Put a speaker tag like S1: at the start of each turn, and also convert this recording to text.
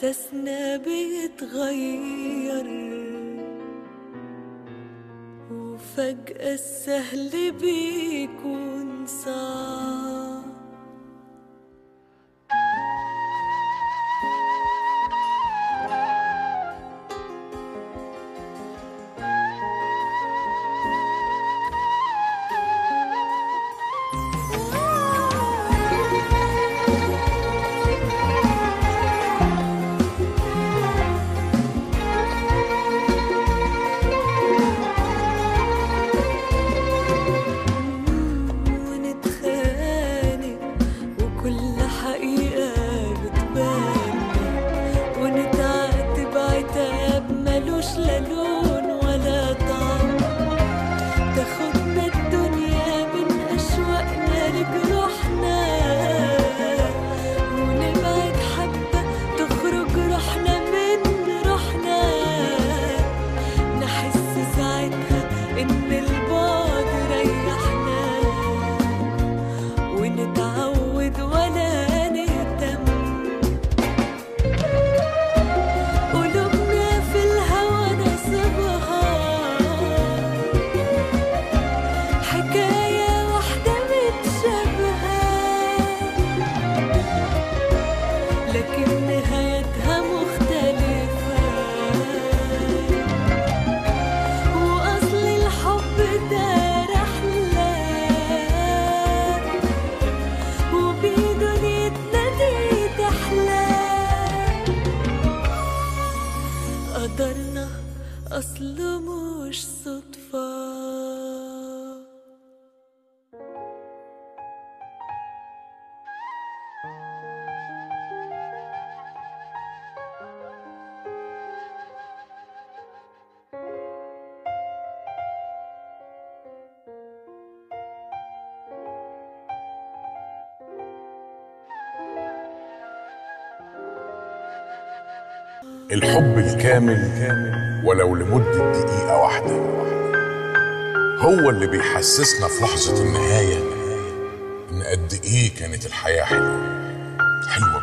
S1: إحساسنا بيتغير وفجأة السهل بيكون صعب ونتخانق وكل حقيقة بتبان ونتعاتب عتاب ملوش لا لون ولا طعم تاخدنا الدنيا من أشواقنا لجروحنا ونبعد حبة تخرج روحنا من روحنا نحس ساعتها إن البعد ريحنا ونتعود ولا نهتم قلوبنا في الهوى نصبها حكاية واحدة متشابهة لكن نهايتها مختلفة وأصل الحب ده رحلة وبيه دنيتنا دي تحلى قدرنا أصله مش صدفة
S2: الحب الكامل ولو لمدة دقيقة واحدة هو اللي بيحسسنا في لحظة النهاية إن قد إيه كانت الحياة حلوة حلوة